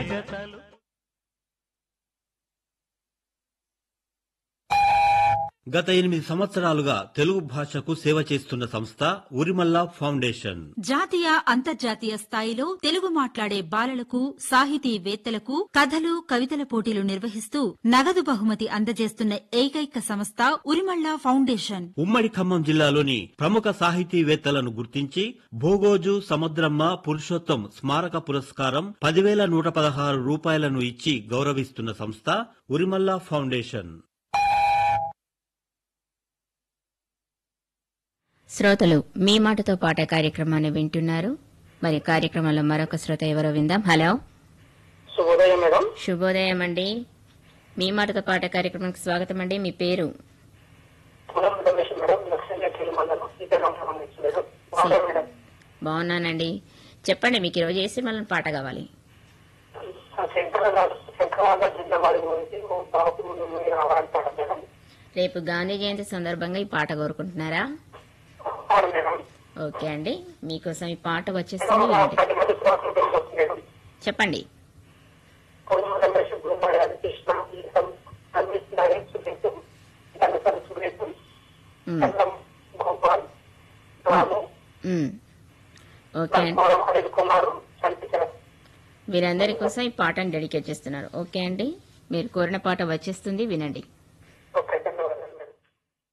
జగతలు గత ఎనిమిది సంవత్సరాలుగా తెలుగు భాషకు సేవ చేస్తున్న సంస్థ ఉరిమల్లా ఫౌండేషన్ జాతీయ అంతర్జాతీయ స్థాయిలో తెలుగు మాట్లాడే బాలలకు సాహితీవేత్తలకు కథలు కవితల పోటీలు నిర్వహిస్తూ నగదు బహుమతి అందజేస్తున్న ఏకైక సంస్థ ఉరిమళ్ళ ఫౌండేషన్ ఉమ్మడి ఖమ్మం జిల్లాలోని ప్రముఖ సాహితీవేత్తలను గుర్తించి భోగోజు సముద్రమ్మ పురుషోత్తం స్మారక పురస్కారం పదివేల నూట పదహారు రూపాయలను ఇచ్చి గౌరవిస్తున్న సంస్థ ఉరిమల్లా ఫౌండేషన్ శ్రోతలు మీ మాటతో పాట కార్యక్రమాన్ని వింటున్నారు మరి కార్యక్రమంలో మరొక శ్రోత ఎవరో విందాం హలో శుభోదయం మేడం శుభోదయం అండి మీ మాటతో పాట కార్యక్రమానికి స్వాగతం అండి మీ పేరు పొలం రమేష్ మేడం లక్ష్మీ మండలం శ్రీకాకుళం సంబంధించి మేడం బాగున్నారా మేడం బాగున్నానండి చెప్పండి మీకు ఈరోజు ఏసీ మళ్ళీ పాట కావాలి ఆ శంకర శంకరాబాద్ జిల్లా వారి గురించి ఓ బాబు మీరు ఆడతాడు మేడం రేపు గాంధీ జయంతి సందర్భంగా ఈ పాట కోరుకుంటున్నారా అవును మేడం ఓకే అండి మీకోసం ఈ పాట మేడం, వచ్చేస్తుంది ఆ వినండి పది మంది శ్వాసలు తెలుసు మేడం చెప్పండి పొలం రమేష్ గురుమాడి హరికృష్ణ గీతం అందిస్తున్నాయి సురేష్ ధనసరి సురేష్ ఉమ్, చంద్రం గోపాల్ రాము ఉమ్. ఓకే అండి లక్ష్మణం అనిల్ కుమార్ సంతికర వీరందరి కోసం ఈ పాటను డెడికేట్ చేస్తున్నారు ఓకే అండి మీరు కోరిన పాట వచ్చేస్తుంది వినండి